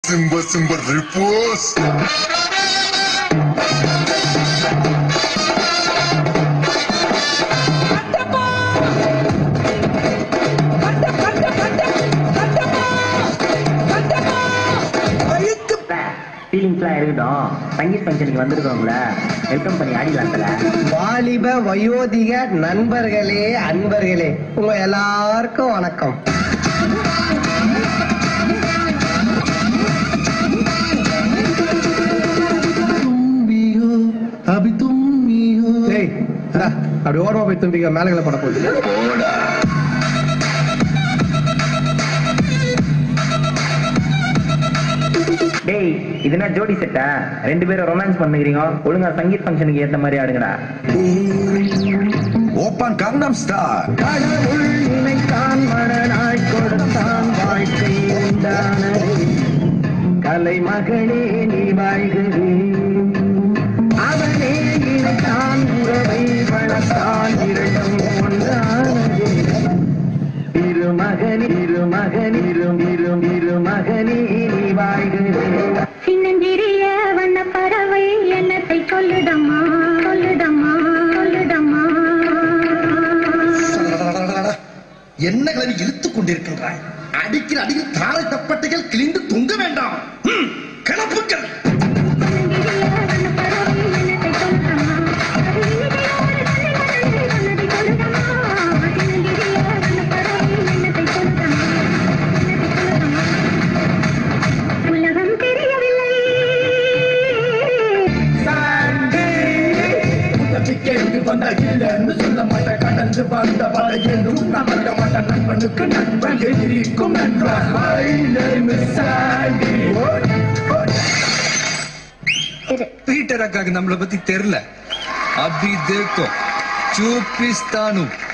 Simba Simba repose. ஃபீலிங்ஸ்லாம் இருக்கட்டும் சங்கீத் ஃபங்க்ஷனுக்கு வந்திருக்கோங்கள welcome பண்ணி ஆடிடலாம் தல வாலிப வயோதிக நண்பர்களே அன்பர்களே உங்க எல்லாருக்கும் வணக்கம் டேய், இந்தா, அப்படி ஓரமா போய் தும்பிக்க மேலகளை பட போகுது டேய் இது என்ன ஜோடி செட்டா ரெண்டு பேரும் ரொமான்ஸ் பண்ணுகிறீங்க ஒழுங்கா சங்கீத் ஃபங்க்ஷனுக்கு ஏத்த மாதிரி ஆடுங்கடா Open Gangnam Style. கடவுள் நினைத்தான் மனநாள் கொடுத்தான் வாழ்க்கை உண்டானது கலைமகளே நீ வாழ்கிறே அவனே இணைத்தான் உறவை வளர்த்தான் இரண்டும் ஒன்றானது இருமகன் இருமகன் இரும் இரும் இருமகனே நீ வாழ்கிறே சின்னஞ்சிறிய வண்ண பறவை என்னத்தை சொல்லுதம்மா சொல்லுதம்மா சொல்லுதம்மா என்ன கிளவி இழுத்துக் கொண்டிருக்கின்றாய் அடிக்கிற அடியில் தாரை தப்பட்டைகள் கிழிந்து தொங்க வேண்டாம் ம், கிளப்புங்கள் சின்னஞ்சிறிய வண்ண பறவை என்னத்தை சொல்லுதம்மா அது இன்னைக்கு ஒரு தந்தை மகனை சொன்னதை சொல்லுதம்மா சின்னஞ்சிறிய வண்ண பறவை என்னத்தை சொல்லுதம்மா என்னத்தை சொல்லுதம்மா உலகம் தெரியவில்லை இரு பீட்டர் அக்காக்கு நம்மளை பத்தி தெரியல அபி தேக்கோ చూపిస్తాను